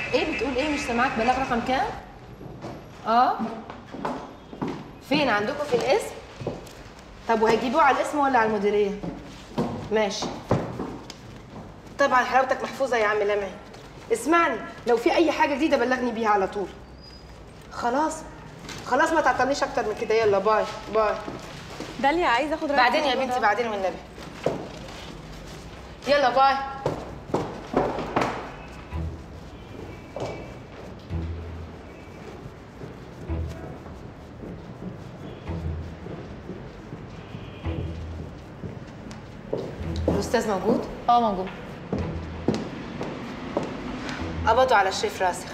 ايه بتقول ايه مش سامعاك بلاغ رقم كام اه فين عندكم في الاسم طب وهيجيبوه على الاسم ولا على المديريه ماشي طبعا حلاوتك محفوظه يا عم لمعي اسمعني لو في اي حاجه جديده بلغني بيها على طول خلاص خلاص ما تعطلنيش اكتر من كده يلا باي باي داليا عايزه اخد رايك بعدين في يا الموضوع بنتي ده. بعدين والنبي يلا باي الاستاذ موجود اه موجود قبضوا على الشريف راسخ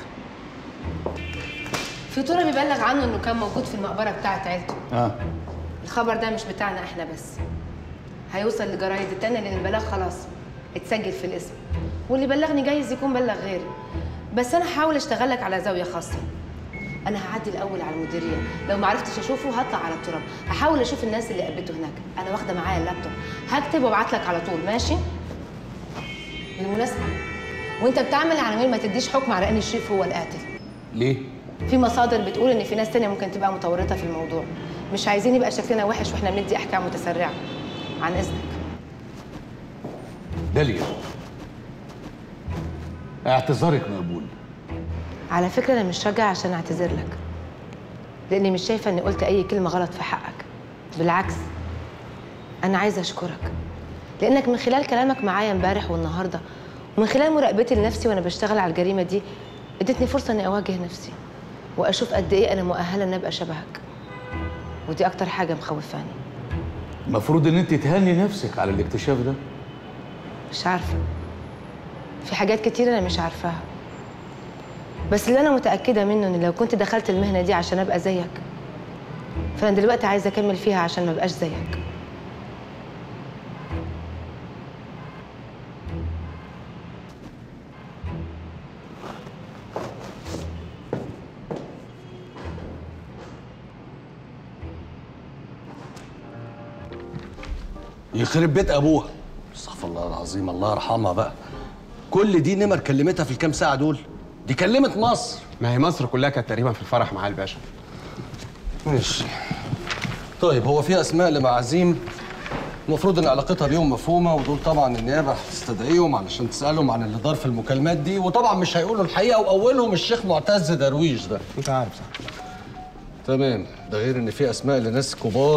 في طول بيبلغ عنه انه كان موجود في المقبره بتاعت عيلته اه الخبر ده مش بتاعنا احنا بس هيوصل لجرايد التانية لان البلاغ خلاص اتسجل في الاسم واللي بلغني جايز يكون بلغ غيري بس انا هحاول اشتغلك على زاويه خاصه انا هعدي الاول على المديريه لو ما عرفتش اشوفه هطلع على التراب هحاول اشوف الناس اللي قابلته هناك انا واخده معايا اللابتوب هكتب وابعت لك على طول ماشي بالمناسبه وانت بتعمل عناوين ما تديش حكم على ان الشريف هو القاتل ليه؟ في مصادر بتقول ان في ناس تانية ممكن تبقى متورطه في الموضوع مش عايزين يبقى شكلنا وحش واحنا بندي احكام متسرعه عن اذنك داليا اعتذارك مقبول على فكره انا مش راجعه عشان اعتذر لك لاني مش شايفه اني قلت اي كلمه غلط في حقك بالعكس انا عايزه اشكرك لانك من خلال كلامك معايا امبارح والنهارده ومن خلال مراقبتي لنفسي وانا بشتغل على الجريمه دي ادتني فرصه اني اواجه نفسي واشوف قد ايه انا مؤهله اني ابقى شبهك ودي اكتر حاجه مخوفاني المفروض ان انت تهني نفسك على الاكتشاف ده مش عارفة في حاجات كتير أنا مش عارفاها بس اللي أنا متأكدة منه إن لو كنت دخلت المهنة دي عشان أبقى زيك فأنا دلوقتي عايزة أكمل فيها عشان ما أبقاش زيك يخرب بيت ابوها استغفر الله العظيم الله يرحمها بقى كل دي نمر كلمتها في الكام ساعه دول دي كلمت مصر ما هي مصر كلها كانت تقريبا في الفرح مع الباشا ماشي طيب هو في اسماء لمعازيم المفروض ان علاقتها بيهم مفهومه ودول طبعا النيابه هتستدعيهم علشان تسالهم عن اللي دار في المكالمات دي وطبعا مش هيقولوا الحقيقه واولهم الشيخ معتز درويش ده انت عارف صح تمام ده غير ان في اسماء لناس كبار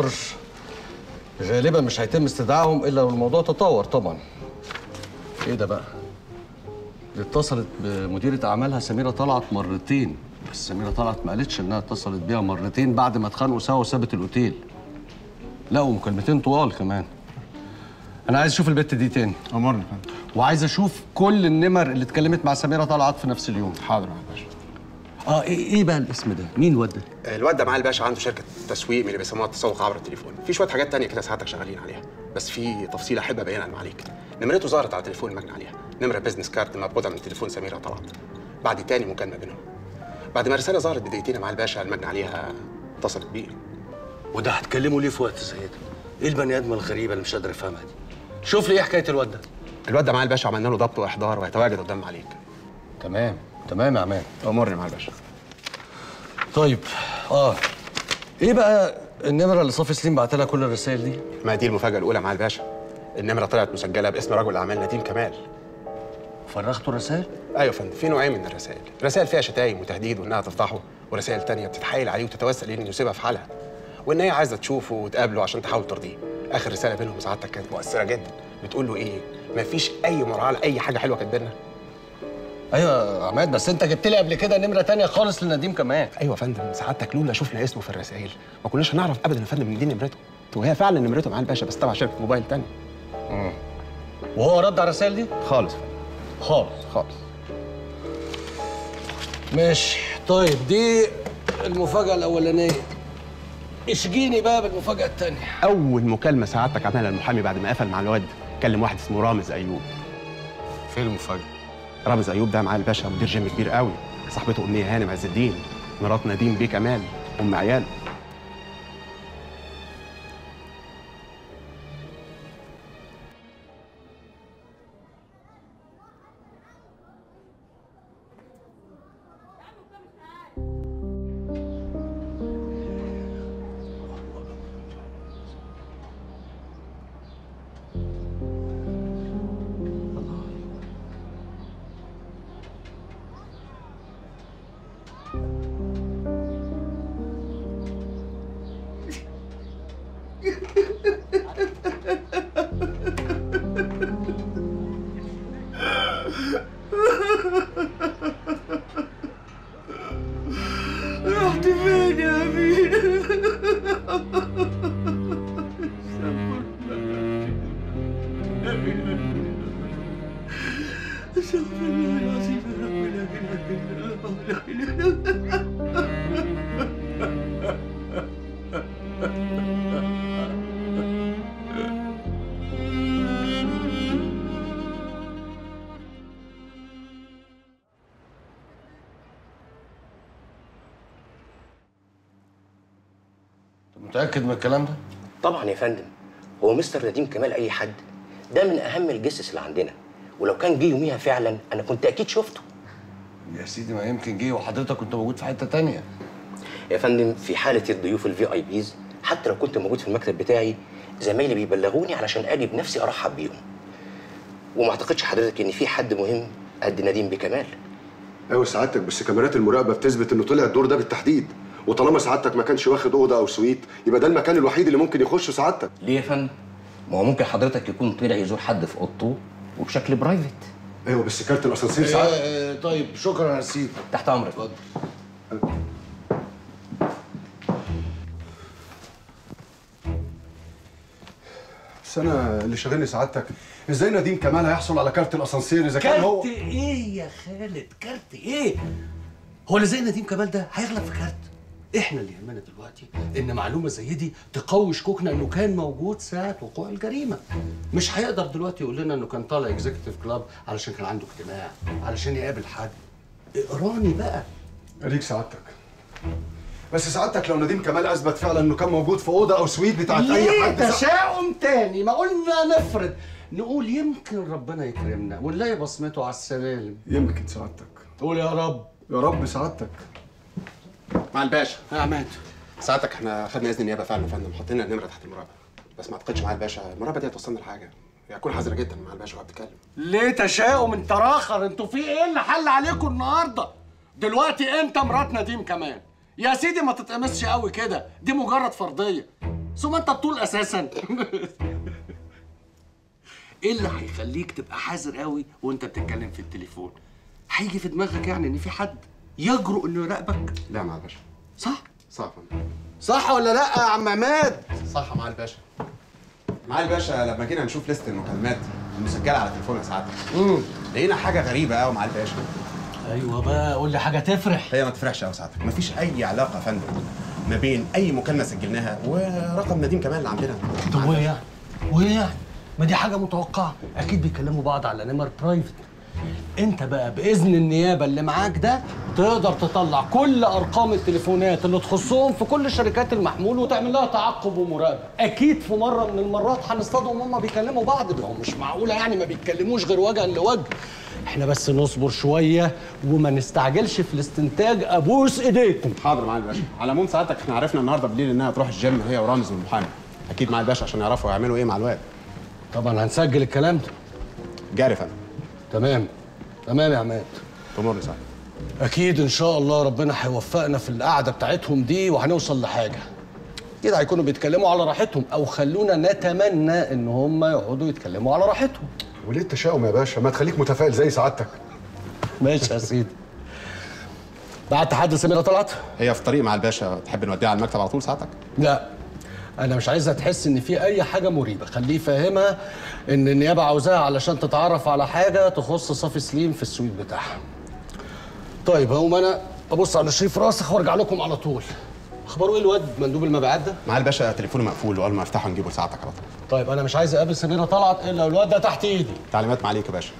غالبا مش هيتم استدعائهم الا لو الموضوع تطور طبعا ايه ده بقى دي اتصلت بمديرة أعمالها سميرة طلعت مرتين بس سميرة طلعت ما قالتش إنها اتصلت بيها مرتين بعد ما اتخانقوا سوا وسابت الأوتيل لا ومكالمتين طوال كمان أنا عايز أشوف البت دي تاني امرني يا فندم وعايز أشوف كل النمر اللي اتكلمت مع سميرة طلعت في نفس اليوم حاضر يا باشا اه ايه ايه بقى الاسم ده؟ مين الواد ده؟ الواد ده معاه الباشا عنده شركه تسويق من اللي بيسموها التسوق عبر التليفون في شويه حاجات تانية كده ساعتك شغالين عليها بس في تفصيله احب ابينها عليك نمرته ظهرت على تليفون المجني عليها نمره بيزنس كارد مبعوثه من تليفون سميره طلعت بعد تاني مكالمه بينهم بعد ما رساله ظهرت بدقيقتين مع الباشا المجني عليها اتصلت بيه وده هتكلمه ليه في وقت زي ده؟ ايه البني ادم الغريبه اللي مش قادر افهمها دي؟ شوف لي ايه حكايه الواد ده؟ الواد ده معاه الباشا عملنا له ضبط واحضار وهيتواجد قدام عليك تمام تمام يا عماد امرني مع الباشا طيب اه ايه بقى النمره اللي صافي سليم بعت لها كل الرسائل دي؟ ما دي المفاجاه الاولى مع الباشا النمره طلعت مسجله باسم رجل اعمال نديم كمال فرغتوا الرسائل؟ ايوه يا فندم في نوعين من الرسائل رسائل فيها شتايم وتهديد وانها تفضحه ورسائل تانية بتتحايل عليه وتتوسل انه يسيبها في حالها وان هي عايزه تشوفه وتقابله عشان تحاول ترضيه اخر رساله بينهم سعادتك كانت مؤثره جدا بتقول له ايه مفيش اي مراعاه لاي حاجه حلوه كانت بينا ايوه يا عماد بس انت جبت لي قبل كده نمره تانية خالص لنديم كمان ايوه يا فندم سعادتك لولا شفنا اسمه في الرسائل ما كناش هنعرف ابدا يا فندم ان دي نمرته وهي فعلا نمرته مع الباشا بس تبع شركه موبايل تانية وهو رد على الرسائل دي؟ خالص يا فندم خالص خالص ماشي طيب دي المفاجاه الاولانيه اشجيني بقى بالمفاجاه الثانيه اول مكالمه سعادتك عملها المحامي بعد ما قفل مع الواد كلم واحد اسمه رامز ايوب فين المفاجاه؟ رامز ايوب ده معاه الباشا مدير جيم كبير قوي صاحبته امنيه هانم عز الدين مرات نديم بيه كمال ام عياله رحت فين يا أمين؟ استغفر الله العظيم يا رب لا إله إلا الله لا إله إلا أنت متاكد من الكلام ده طبعا يا فندم هو مستر نديم كمال اي حد ده من اهم الجسس اللي عندنا ولو كان جه يوميها فعلا انا كنت اكيد شفته يا سيدي ما يمكن جه وحضرتك كنت موجود في حته تانية يا فندم في حاله الضيوف الفي اي بيز حتى لو كنت موجود في المكتب بتاعي زمايلي بيبلغوني علشان اجي بنفسي ارحب بيهم وما اعتقدش حضرتك ان في حد مهم قد نديم بكمال ايوه سعادتك بس كاميرات المراقبه بتثبت انه طلع الدور ده بالتحديد وطالما سعادتك ما كانش واخد اوضه او سويت يبقى ده المكان الوحيد اللي ممكن يخشه سعادتك ليه يا فندم ما هو ممكن حضرتك يكون طلع يزور حد في اوضته وبشكل برايفت ايوه بس كارت الاسانسير سعادتك آه طيب شكرا يا سيدي تحت امرك اتفضل بس انا اللي شاغلني سعادتك ازاي نديم كمال هيحصل على كارت الاسانسير اذا كان هو كارت ايه يا خالد كارت ايه هو اللي زي نديم كمال ده هيغلب في كارت احنا اللي يهمنا دلوقتي ان معلومه زي دي تقوي شكوكنا انه كان موجود ساعه وقوع الجريمه مش هيقدر دلوقتي يقول لنا انه كان طالع اكزيكتيف كلاب علشان كان عنده اجتماع علشان يقابل حد اقراني بقى اديك سعادتك بس سعادتك لو نديم كمال اثبت فعلا انه كان موجود في اوضه او سويت بتاعت اي ليه حد سع- تشاؤم تاني ما قلنا نفرض نقول يمكن ربنا يكرمنا ونلاقي بصمته على السلالم يمكن سعادتك قول يا رب يا رب سعادتك مع الباشا يا عماد ساعتك احنا خدنا اذن نيابه فعلا يا فندم حطينا النمره تحت المراقبه بس ما اعتقدش مع الباشا المراقبه دي هتوصلنا لحاجه يعني كون حذره جدا مع الباشا وهو بيتكلم ليه تشاؤم انت راخر انتوا في ايه اللي حل عليكم النهارده دلوقتي انت مرات نديم كمان يا سيدي ما تتقمصش قوي كده دي مجرد فرضيه ثم انت الطول اساسا ايه اللي هيخليك تبقى حذر قوي وانت بتتكلم في التليفون هيجي في دماغك يعني ان في حد يجرؤ انه يراقبك لا مع الباشا صح صح يا فندم صح ولا لا يا عم عماد صح مع الباشا مع الباشا لما جينا نشوف ليست المكالمات المسجله على تليفون سعادتك لقينا حاجه غريبه قوي مع الباشا ايوه بقى قول لي حاجه تفرح هي ما تفرحش قوي سعادتك مفيش اي علاقه يا فندم ما بين اي مكالمه سجلناها ورقم نديم كمان اللي عندنا طب وايه يعني؟ وايه يعني؟ ما دي حاجة متوقعة، أكيد بيكلموا بعض على نمر برايفت. أنت بقى بإذن النيابة اللي معاك ده تقدر تطلع كل أرقام التليفونات اللي تخصهم في كل شركات المحمول وتعمل لها تعقب ومراقبة. أكيد في مرة من المرات هنصطادهم هما بيكلموا بعض، ما هو مش معقولة يعني ما بيتكلموش غير وجها لوجه. احنا بس نصبر شوية وما نستعجلش في الاستنتاج أبوس إيديكم. حاضر مع الباشا على العموم سعادتك احنا عرفنا النهارده بالليل انها تروح الجيم هي ورامز والمحامي اكيد مع الباشا عشان يعرفوا يعملوا ايه مع الواد طبعا هنسجل الكلام ده. جاري يا فندم تمام. تمام يا عماد. تمر سعادتك اكيد ان شاء الله ربنا هيوفقنا في القعده بتاعتهم دي وهنوصل لحاجه كده هيكونوا بيتكلموا على راحتهم او خلونا نتمنى ان هم يقعدوا يتكلموا على راحتهم وليه التشاؤم يا باشا ما تخليك متفائل زي سعادتك ماشي يا سيدي بعت حد سميرة طلعت هي في طريق مع الباشا تحب نوديها على المكتب على طول ساعتك لا انا مش عايزها تحس ان في اي حاجه مريبه خليه يفهمها ان النيابه عاوزاها علشان تتعرف على حاجه تخص صافي سليم في السويت بتاعها طيب هقوم انا ابص على شريف راسخ وارجع لكم على طول اخباره ايه الواد مندوب المبيعات ده مع الباشا تليفونه مقفول وقال ما افتحه نجيبه لساعتك على طول طيب انا مش عايز اقابل سميرة طلعت الا والواد ده تحت ايدي تعليمات معاليك يا باشا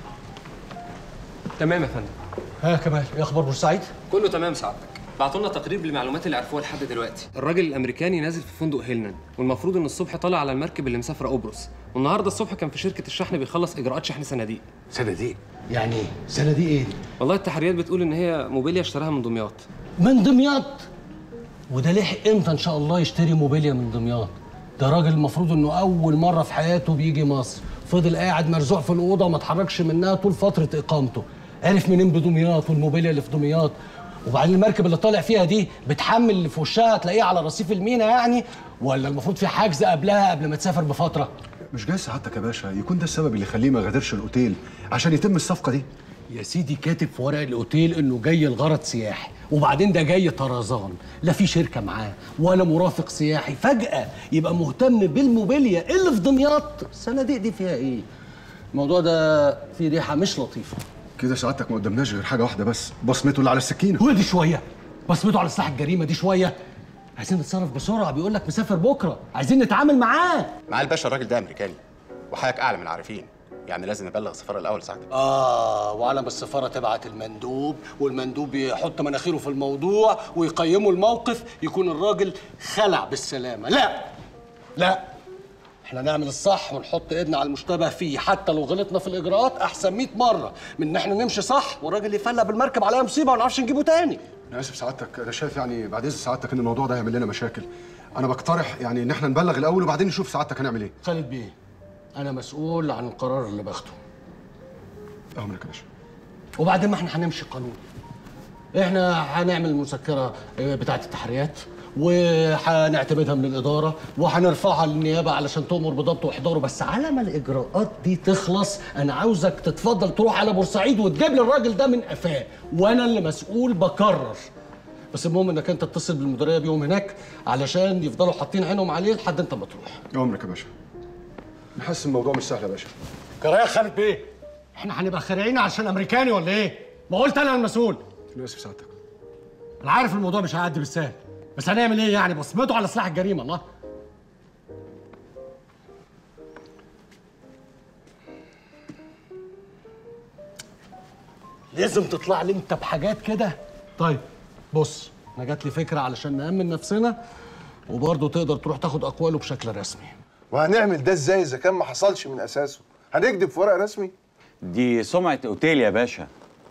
تمام يا فندم ها يا كمال ايه اخبار بورسعيد كله تمام سعادتك بعتوا لنا تقرير بالمعلومات اللي عرفوها لحد دلوقتي الراجل الامريكاني نازل في فندق هيلنان والمفروض ان الصبح طالع على المركب اللي مسافره قبرص والنهارده الصبح كان في شركه الشحن بيخلص اجراءات شحن صناديق صناديق يعني ايه صناديق ايه دي والله التحريات بتقول ان هي موبيليا اشتراها من دمياط من دمياط وده لحق امتى ان شاء الله يشتري موبيليا من دمياط ده راجل المفروض انه اول مره في حياته بيجي مصر فضل قاعد مرزوع في الاوضه وما اتحركش منها طول فتره اقامته عرف منين بدمياط والموبيليا اللي في دمياط وبعدين المركب اللي طالع فيها دي بتحمل اللي في وشها تلاقيه على رصيف المينا يعني ولا المفروض في حجز قبلها قبل ما تسافر بفتره مش جاي سعادتك يا باشا يكون ده السبب اللي يخليه ما غادرش الاوتيل عشان يتم الصفقه دي يا سيدي كاتب في ورق الاوتيل انه جاي الغرض سياحي وبعدين ده جاي طرزان لا في شركه معاه ولا مرافق سياحي فجاه يبقى مهتم بالموبيليا اللي في دمياط الصناديق دي فيها ايه الموضوع ده فيه ريحه مش لطيفه كده سعادتك ما قدامناش غير حاجه واحده بس بصمته اللي على السكينه هو دي شويه بصمته على سلاح الجريمه دي شويه عايزين نتصرف بسرعه بيقول لك مسافر بكره عايزين نتعامل معاه مع الباشا الراجل ده امريكاني وحضرتك اعلى من العارفين يعني لازم نبلغ السفاره الاول ساعتها اه وعلم السفاره تبعت المندوب والمندوب يحط مناخيره في الموضوع ويقيموا الموقف يكون الراجل خلع بالسلامه لا لا احنا نعمل الصح ونحط ايدنا على المشتبه فيه حتى لو غلطنا في الاجراءات احسن 100 مره من ان احنا نمشي صح والراجل يفلق بالمركب عليها مصيبه وما نعرفش نجيبه تاني انا اسف سعادتك انا شايف يعني بعد اذن سعادتك ان الموضوع ده هيعمل لنا مشاكل انا بقترح يعني ان احنا نبلغ الاول وبعدين نشوف سعادتك هنعمل ايه خالد بيه انا مسؤول عن القرار اللي باخده امرك يا باشا وبعدين ما احنا هنمشي قانون احنا هنعمل مذكره بتاعه التحريات وهنعتمدها من الاداره وهنرفعها للنيابه علشان تؤمر بضبط واحضاره بس على ما الاجراءات دي تخلص انا عاوزك تتفضل تروح على بورسعيد وتجيب لي الراجل ده من قفاه وانا اللي مسؤول بكرر بس المهم انك انت تتصل بالمديريه بيهم هناك علشان يفضلوا حاطين عينهم عليه لحد انت ما تروح امرك يا باشا نحس الموضوع مش سهل يا باشا كرايه خالد بيه احنا هنبقى خارعين عشان امريكاني ولا ايه ما قلت انا المسؤول انا اسف سعادتك انا عارف الموضوع مش هيعدي بالسهل بس هنعمل ايه يعني بصمته على سلاح الجريمه الله لازم تطلع لي انت بحاجات كده طيب بص انا جات لي فكره علشان نامن نفسنا وبرضه تقدر تروح تاخد اقواله بشكل رسمي وهنعمل ده ازاي اذا كان ما حصلش من اساسه هنكذب في ورق رسمي دي سمعة اوتيل يا باشا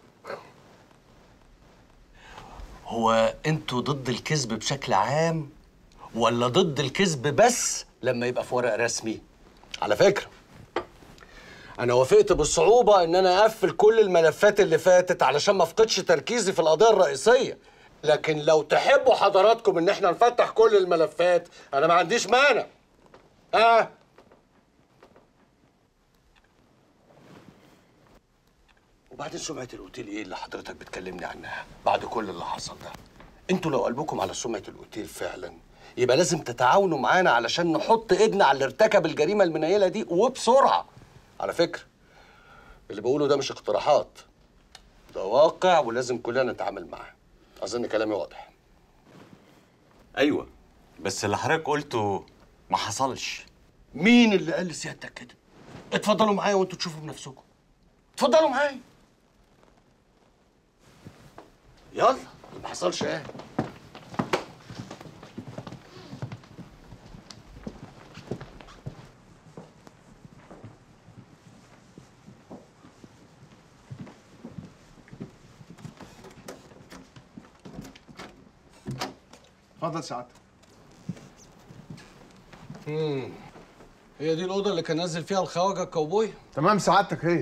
هو انتوا ضد الكذب بشكل عام ولا ضد الكذب بس لما يبقى في ورق رسمي على فكره انا وافقت بالصعوبه ان انا اقفل كل الملفات اللي فاتت علشان ما افقدش تركيزي في القضيه الرئيسيه لكن لو تحبوا حضراتكم ان احنا نفتح كل الملفات انا ما عنديش مانع اه وبعدين سمعة الأوتيل إيه اللي حضرتك بتكلمني عنها بعد كل اللي حصل ده؟ أنتوا لو قلبكم على سمعة الأوتيل فعلا يبقى لازم تتعاونوا معانا علشان نحط إيدنا على اللي ارتكب الجريمة المنيلة دي وبسرعة. على فكرة اللي بقوله ده مش اقتراحات ده واقع ولازم كلنا نتعامل معاه. أظن كلامي واضح. ايوه بس اللي حضرتك قلته ما حصلش مين اللي قال لسيادتك كده؟ اتفضلوا معايا وانتوا تشوفوا بنفسكم. اتفضلوا معايا. يلا ما حصلش ايه؟ اتفضل سعادتك امم هي دي الأوضة اللي كان نازل فيها الخواجة الكاوبوي؟ تمام سعادتك هي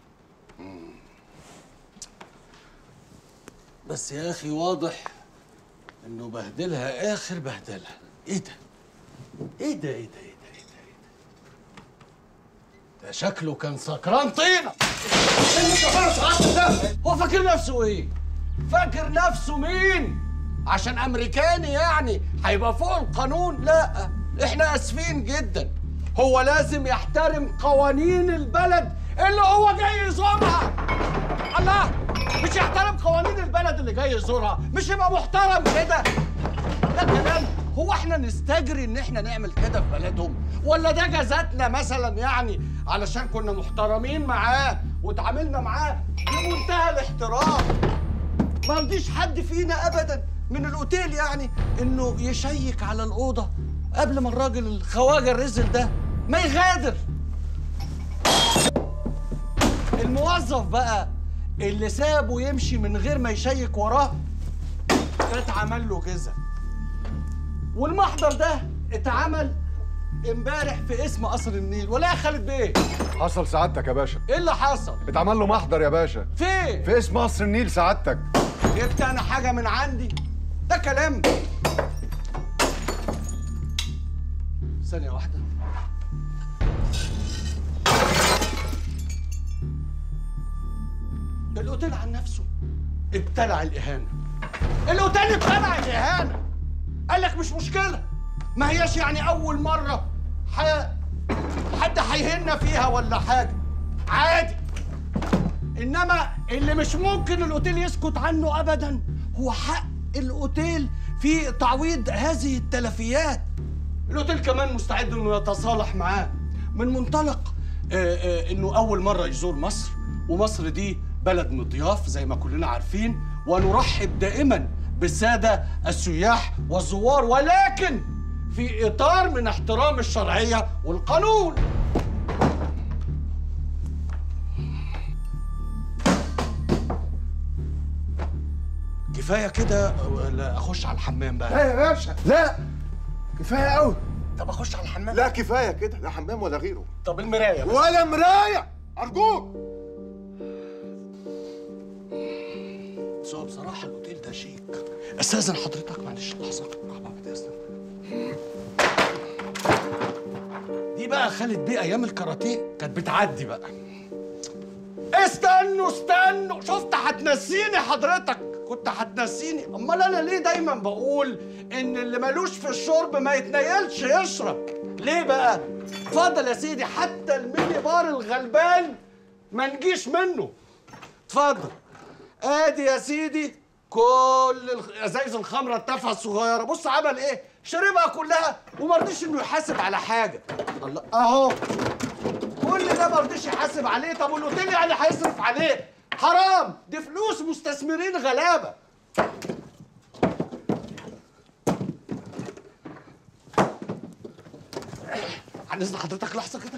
بس يا اخي واضح انه بهدلها اخر بهدله ايه ده ايه ده ايه ده ايه ده ايه ده, إيه ده؟ ده شكله كان سكران طينه هو فاكر نفسه ايه فاكر نفسه مين عشان امريكاني يعني هيبقى فوق القانون لا احنا اسفين جدا هو لازم يحترم قوانين البلد اللي هو جاي يزورها الله مش يحترم قوانين البلد اللي جاي يزورها مش يبقى محترم كده ده كلام هو احنا نستجري ان احنا نعمل كده في بلدهم ولا ده جزاتنا مثلا يعني علشان كنا محترمين معاه وتعاملنا معاه بمنتهى الاحترام ما رضيش حد فينا ابدا من الاوتيل يعني انه يشيك على الاوضه قبل ما الراجل الخواجه الرزل ده ما يغادر الموظف بقى اللي سابه يمشي من غير ما يشيك وراه اتعمل له جزا والمحضر ده اتعمل امبارح في اسم قصر النيل ولا يا خالد بيه حصل سعادتك يا باشا ايه اللي حصل اتعمل له محضر يا باشا فين في اسم قصر النيل سعادتك جبت انا حاجه من عندي ده كلام ثانيه واحده الاوتيل عن نفسه ابتلع الاهانه الاوتيل ابتلع الاهانه قال لك مش مشكله ما هياش يعني اول مره ح... حد هيهنا فيها ولا حاجه عادي انما اللي مش ممكن الاوتيل يسكت عنه ابدا هو حق الاوتيل في تعويض هذه التلفيات الاوتيل كمان مستعد انه يتصالح معاه من منطلق آه، آه، انه اول مره يزور مصر ومصر دي بلد مضياف زي ما كلنا عارفين ونرحب دائما بالساده السياح والزوار ولكن في اطار من احترام الشرعيه والقانون كفايه كده ولا اخش على الحمام بقى لا يا باشا لا كفايه قوي طب اخش على الحمام لا كفايه كده لا حمام ولا غيره طب المرايه بس. ولا مرايه ارجوك بس هو بصراحه الاوتيل ده شيك استاذن حضرتك معلش لحظه بعد اذنك دي بقى خالد بيه ايام الكاراتيه كانت بتعدي بقى استنوا استنوا شفت هتنسيني حضرتك كنت هتنسيني امال انا ليه دايما بقول ان اللي ملوش في الشرب ما يتنيلش يشرب ليه بقى اتفضل يا سيدي حتى الميني بار الغلبان ما نجيش منه اتفضل ادي يا سيدي كل الخ- ازايز الخمره التافهه الصغيره بص عمل ايه شربها كلها وما رضيش انه يحاسب على حاجه الله اهو كل ده ما رضيش يحاسب عليه طب والاوتيل يعني هيصرف عليه حرام دي فلوس مستثمرين غلابه عن اذن حضرتك لحظه كده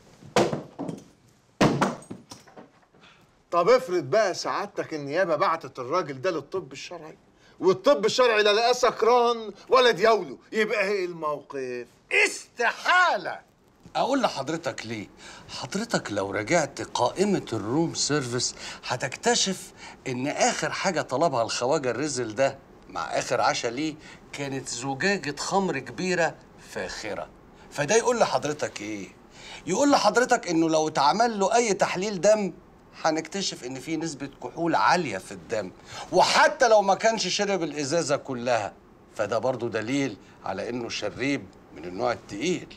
طب افرض بقى سعادتك النيابه بعتت الراجل ده للطب الشرعي والطب الشرعي لا لقاه سكران ولا دياوله يبقى ايه الموقف استحاله اقول لحضرتك ليه حضرتك لو رجعت قائمة الروم سيرفيس هتكتشف ان اخر حاجة طلبها الخواجة الرزل ده مع اخر عشاء ليه كانت زجاجة خمر كبيرة فاخرة فده يقول لحضرتك ايه يقول لحضرتك انه لو اتعمل له اي تحليل دم هنكتشف ان في نسبة كحول عالية في الدم وحتى لو ما كانش شرب الازازة كلها فده برضو دليل على انه شريب من النوع التقيل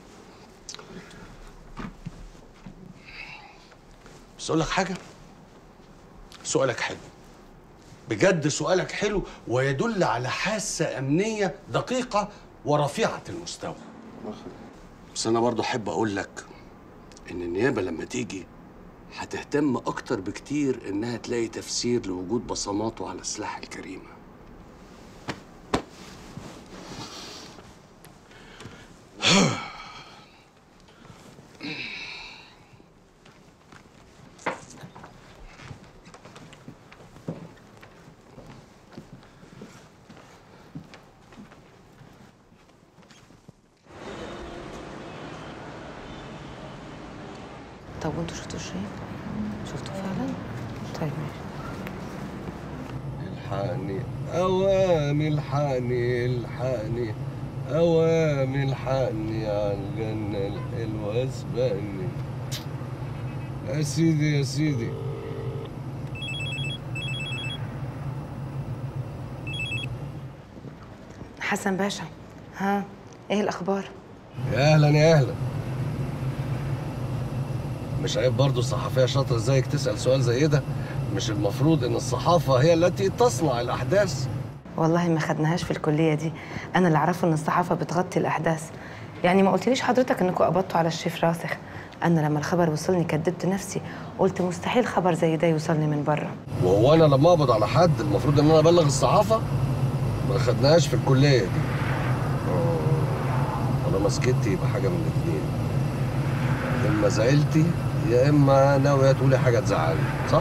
بس اقول لك حاجه سؤالك حلو بجد سؤالك حلو ويدل على حاسه امنيه دقيقه ورفيعه المستوى بس انا برضو احب اقول لك ان النيابه لما تيجي هتهتم اكتر بكتير انها تلاقي تفسير لوجود بصماته على سلاح الجريمه طب وانتوا شفتوا الشيء؟ شفتوا فعلا؟ طيب ماشي الحقني اوامي الحقني الحقني اوامي الحقني على الجنة الحلوة اسبقني يا سيدي يا سيدي حسن باشا ها ايه الاخبار؟ يا اهلا يا اهلا مش عيب برضه صحفية شاطرة زيك تسأل سؤال زي ده مش المفروض ان الصحافة هي التي تصنع الاحداث والله ما خدناهاش في الكليه دي انا اللي اعرفه ان الصحافه بتغطي الاحداث يعني ما قلتليش حضرتك انكم قبضتوا على الشيف راسخ انا لما الخبر وصلني كدبت نفسي قلت مستحيل خبر زي ده يوصلني من بره وهو انا لما اقبض على حد المفروض ان انا ابلغ الصحافه ما خدناهاش في الكليه دي أوه. طالما سكتي يبقى حاجه من الاثنين يا اما زعلتي يا اما ناويه تقولي حاجه تزعلني صح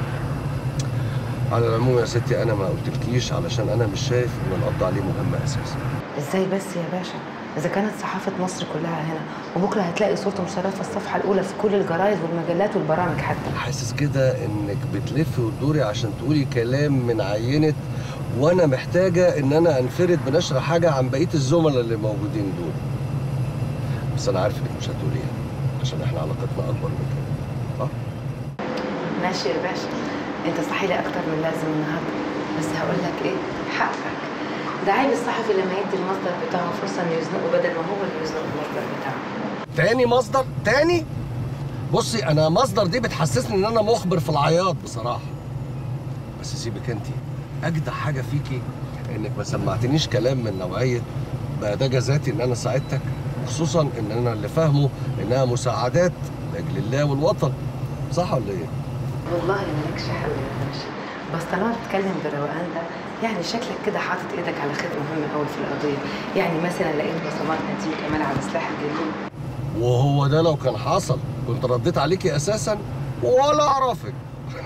على العموم يا ستي انا ما قلتلكيش علشان انا مش شايف ان القبض عليه مهمه اساسا ازاي بس يا باشا اذا كانت صحافه مصر كلها هنا وبكره هتلاقي صورته مشرفه الصفحه الاولى في كل الجرايد والمجلات والبرامج حتى حاسس كده انك بتلفي وتدوري عشان تقولي كلام من عينه وانا محتاجه ان انا انفرد بنشر حاجه عن بقيه الزملاء اللي موجودين دول بس انا عارف انك مش هتقوليها عشان احنا علاقتنا اكبر من كده صح ماشي يا باشا انت صحي لي اكتر من لازم النهارده بس هقول لك ايه حقك ده عيب الصحفي لما يدي المصدر بتاعه فرصه انه يزنقه بدل ما هو اللي يزنق المصدر بتاعه تاني مصدر تاني بصي انا مصدر دي بتحسسني ان انا مخبر في العياط بصراحه بس سيبك انت اجدع حاجه فيكي انك ما سمعتنيش كلام من نوعيه بقى ده جزاتي ان انا ساعدتك خصوصا ان انا اللي فاهمه انها مساعدات لاجل الله والوطن صح ولا ايه؟ والله مالكش حل يا باشا بس طالما بتتكلم بالروقان ده يعني شكلك كده حاطط ايدك على خيط مهم قوي في القضيه يعني مثلا لقيت بصمات نديم كمان على سلاح الجليل وهو ده لو كان حصل كنت رديت عليكي اساسا ولا اعرفك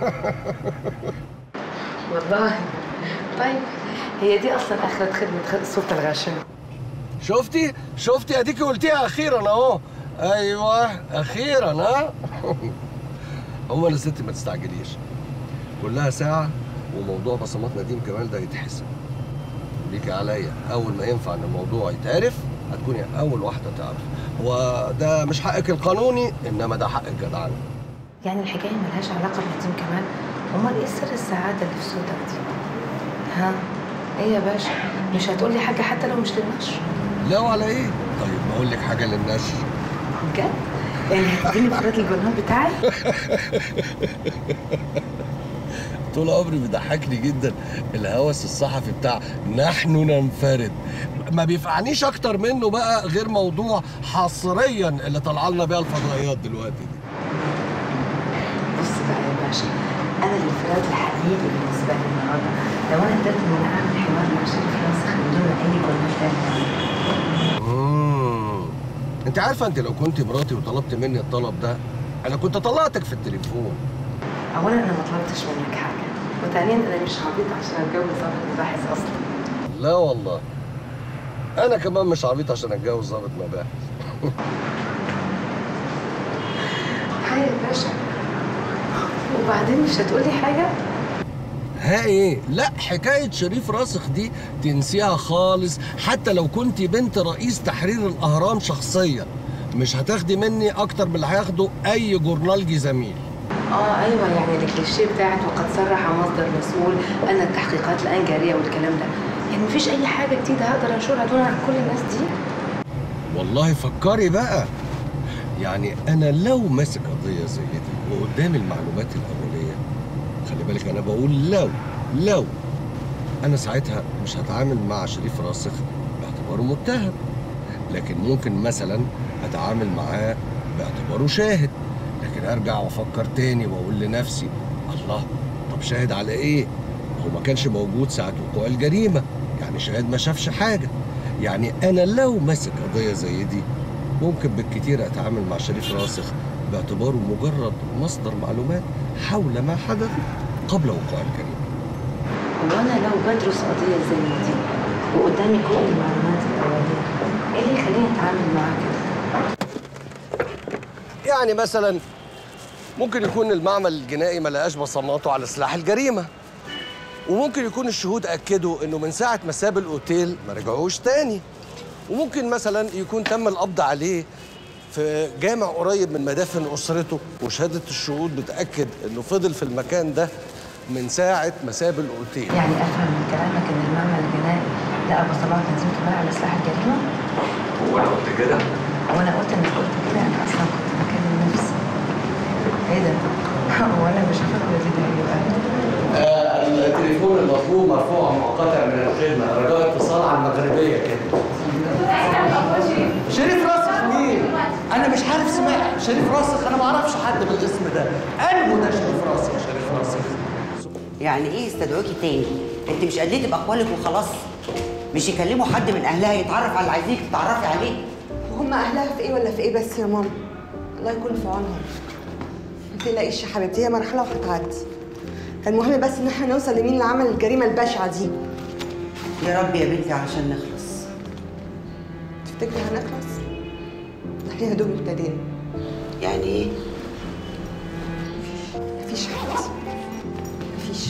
والله طيب هي دي اصلا اخرة خدمه خ- السلطه الغاشمه شفتي شفتي اديكي قلتيها اخيرا اهو ايوه اخيرا ها عموما يا ستي ما تستعجليش كلها ساعه وموضوع بصمات نديم كمال ده يتحسب ليكي عليا اول ما ينفع ان الموضوع يتعرف هتكوني اول واحده تعرف هو ده مش حقك القانوني انما ده حق الجدعنه يعني الحكايه ملهاش علاقه بنديم كمان امال ايه سر السعاده اللي في صوتك دي ها ايه يا باشا مش هتقولي حاجه حتى لو مش للنشر لا وعلى ايه طيب بقول لك حاجه للنشر بجد يعني هتديني فكرة الجورنال بتاعي طول عمري بيضحكني جدا الهوس الصحفي بتاع نحن ننفرد ما بيفعنيش اكتر منه بقى غير موضوع حصريا اللي طلع لنا بيها الفضائيات دلوقتي دي بص بقى يا باشا انا الانفراد الحقيقي بالنسبه لي النهارده لو انا قدرت ان انا اعمل حوار مع شريف راسخ من دون اي جورنال تاني مم. انت عارفه انت لو كنت مراتي وطلبت مني الطلب ده انا كنت طلعتك في التليفون اولا انا ما طلبتش منك حاجه وثانيا انا مش عبيط عشان اتجوز ضابط مباحث اصلا لا والله انا كمان مش عبيط عشان اتجوز ضابط مباحث هاي يا باشا وبعدين مش هتقولي حاجه ها ايه لا حكايه شريف راسخ دي تنسيها خالص حتى لو كنت بنت رئيس تحرير الاهرام شخصيا مش هتاخدي مني اكتر من اللي هياخده اي جورنالجي زميل اه ايوه يعني الكليشيه بتاعت وقد صرح مصدر مسؤول ان التحقيقات الان جاريه والكلام ده يعني مفيش اي حاجه جديده هقدر انشرها دون عن كل الناس دي والله فكري بقى يعني انا لو ماسك قضيه زي دي وقدامي المعلومات الاوليه خلي بالك انا بقول لو لو انا ساعتها مش هتعامل مع شريف راسخ باعتباره متهم لكن ممكن مثلا اتعامل معاه باعتباره شاهد لكن ارجع وافكر تاني واقول لنفسي الله طب شاهد على ايه هو ما كانش موجود ساعه وقوع الجريمه يعني شاهد ما شافش حاجه يعني انا لو ماسك قضيه زي دي ممكن بالكتير اتعامل مع شريف راسخ باعتباره مجرد مصدر معلومات حول ما حدث قبل وقوع الجريمه هو انا لو بدرس قضيه زي دي وقدامي كل المعلومات الاوليه ايه اللي يخليني اتعامل معاه كده يعني مثلا ممكن يكون المعمل الجنائي ما لقاش بصماته على سلاح الجريمه وممكن يكون الشهود اكدوا انه من ساعه ما ساب الاوتيل ما رجعوش تاني وممكن مثلا يكون تم القبض عليه في جامع قريب من مدافن اسرته وشهاده الشهود بتاكد انه فضل في المكان ده من ساعه ما ساب الاوتيل يعني افهم من كلامك ان المعمل الجنائي لقى بصمات نديم كمان على سلاح الجريمه هو انا قلت كده وانا قلت انك قلت كده انا اصلا كنت بكلم نفسي ايه ده هو انا مش هفكر دي ده يبقى التليفون المطلوب مرفوع منقطع من الخدمه رجاء اتصال على المغربيه كده شريف راسخ مين؟ انا مش عارف سماع شريف راسخ انا ما اعرفش حد بالاسم ده انه ده شريف راسخ شريف راسخ يعني ايه يستدعوكي تاني؟ انت مش قلتي باقوالك وخلاص؟ مش يكلموا حد من اهلها يتعرف على اللي عايزينك تتعرفي عليه؟ هم اهلها في ايه ولا في ايه بس يا ماما الله يكون في عونهم ما تقلقيش يا حبيبتي هي مرحله وهتعدي المهم بس ان احنا نوصل لمين اللي عمل الجريمه البشعه دي يا رب يا بنتي علشان نخلص تفتكري هنخلص احنا يا دوب ابتدينا يعني ايه؟ مفيش حاجه مفيش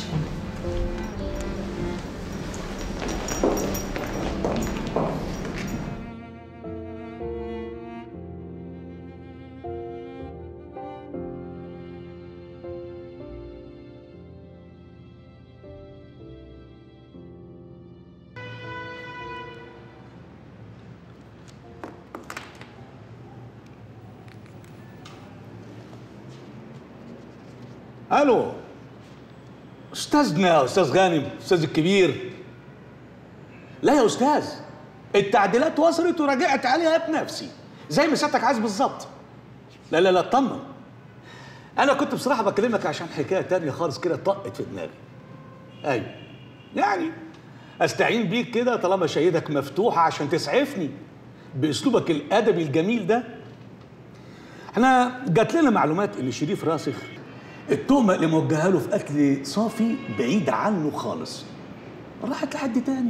الو استاذنا يا استاذ غانم استاذ الكبير لا يا استاذ التعديلات وصلت وراجعت عليها بنفسي زي ما سيادتك عايز بالظبط لا لا لا اطمن انا كنت بصراحه بكلمك عشان حكايه تانية خالص كده طقت في دماغي ايوه يعني استعين بيك كده طالما شهيدك مفتوحه عشان تسعفني باسلوبك الادبي الجميل ده احنا جات لنا معلومات ان شريف راسخ التهمه اللي موجهه له في قتل صافي بعيد عنه خالص راحت لحد تاني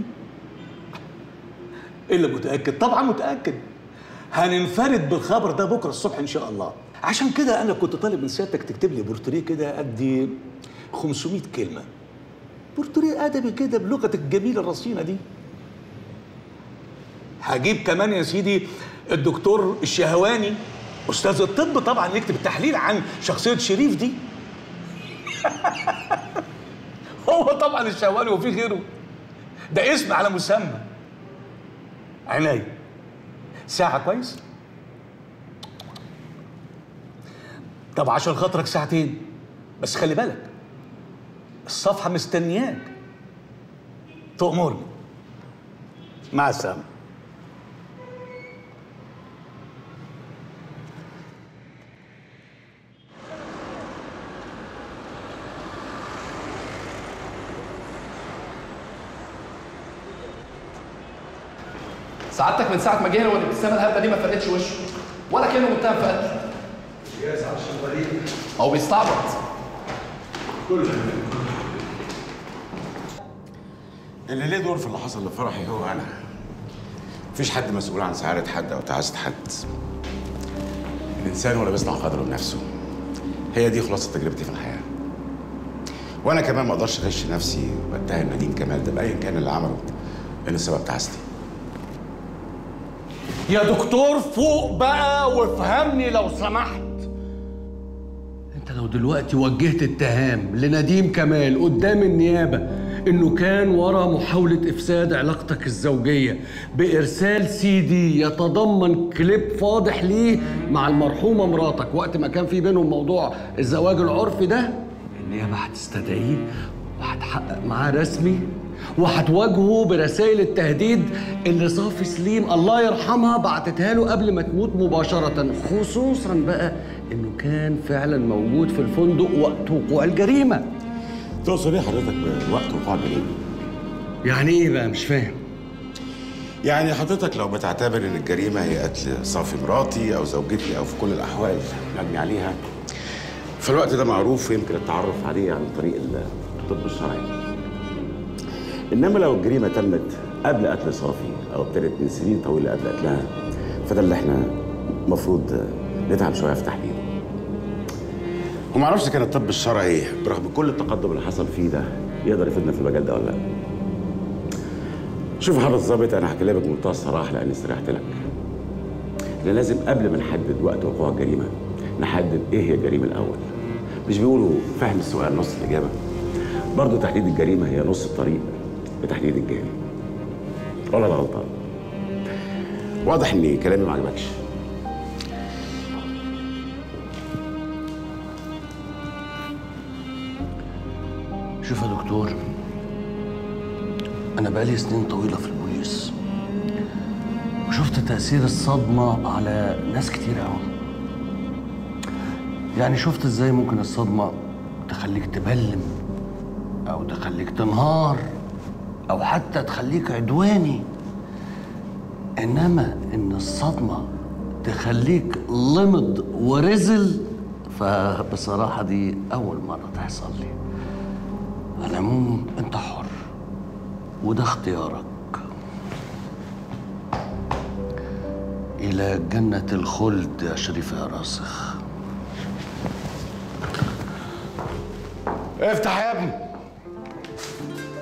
الا متاكد طبعا متاكد هننفرد بالخبر ده بكره الصبح ان شاء الله عشان كده انا كنت طالب من سيادتك تكتب لي بورتريه كده قد 500 كلمه بورتريه ادبي كده بلغتك الجميله الرصينه دي هجيب كمان يا سيدي الدكتور الشهواني استاذ الطب طبعا يكتب تحليل عن شخصيه شريف دي هو طبعا الشهواني وفي غيره ده اسم على مسمى عناية ساعة كويس طب عشان خاطرك ساعتين بس خلي بالك الصفحة مستنياك تأمرني مع السلامة سعادتك من ساعه ما جه هنا والابتسامه الهبله دي ما فرقتش وشه ولا كانه متهم في قتل جاهز عشان بريء او بيستعبط اللي ليه دور في اللي حصل لفرحي هو انا مفيش حد مسؤول عن سعادة حد او تعاسة حد الانسان ولا بيصنع قدره بنفسه هي دي خلاصة تجربتي في الحياة وانا كمان ما اقدرش اغش نفسي واتهم نديم كمال ده بايا كان اللي عمله لان السبب تعاستي يا دكتور فوق بقى وافهمني لو سمحت انت لو دلوقتي وجهت اتهام لنديم كمال قدام النيابة انه كان ورا محاولة افساد علاقتك الزوجية بارسال سي دي يتضمن كليب فاضح ليه مع المرحومة مراتك وقت ما كان في بينهم موضوع الزواج العرفي ده النيابة هتستدعيه وهتحقق معاه رسمي وهتواجهه برسائل التهديد اللي صافي سليم الله يرحمها بعتتها له قبل ما تموت مباشرة خصوصا بقى انه كان فعلا موجود في الفندق وقت وقوع الجريمة تقصد ايه حضرتك بوقت وقوع الجريمة؟ يعني ايه بقى مش فاهم يعني حضرتك لو بتعتبر ان الجريمة هي قتل صافي مراتي او زوجتي او في كل الاحوال مبني عليها فالوقت ده معروف ويمكن التعرف عليه عن طريق الطب الشرعي انما لو الجريمه تمت قبل قتل صافي او ابتدت من سنين طويله قبل قتلها فده اللي احنا المفروض نتعب شويه في تحديده وما اعرفش كان الطب الشرعي برغم كل التقدم اللي حصل فيه ده يقدر يفيدنا في المجال ده ولا لا شوف حضرتك الظابط انا هكلمك بمنتهى الصراحه لاني استريحت لك احنا لازم قبل ما نحدد وقت وقوع الجريمه نحدد ايه هي الجريمه الاول مش بيقولوا فهم السؤال نص الاجابه برضه تحديد الجريمه هي نص الطريق لتحديد الجاني ولا انا غلطان واضح ان كلامي ما عجبكش شوف يا دكتور انا بقالي سنين طويلة في البوليس وشفت تأثير الصدمة على ناس كتير قوي يعني شفت ازاي ممكن الصدمة تخليك تبلم او تخليك تنهار او حتى تخليك عدواني انما ان الصدمه تخليك لمض ورزل فبصراحه دي اول مره تحصل لي على العموم انت حر وده اختيارك الى جنه الخلد يا شريف يا راسخ افتح يا ابني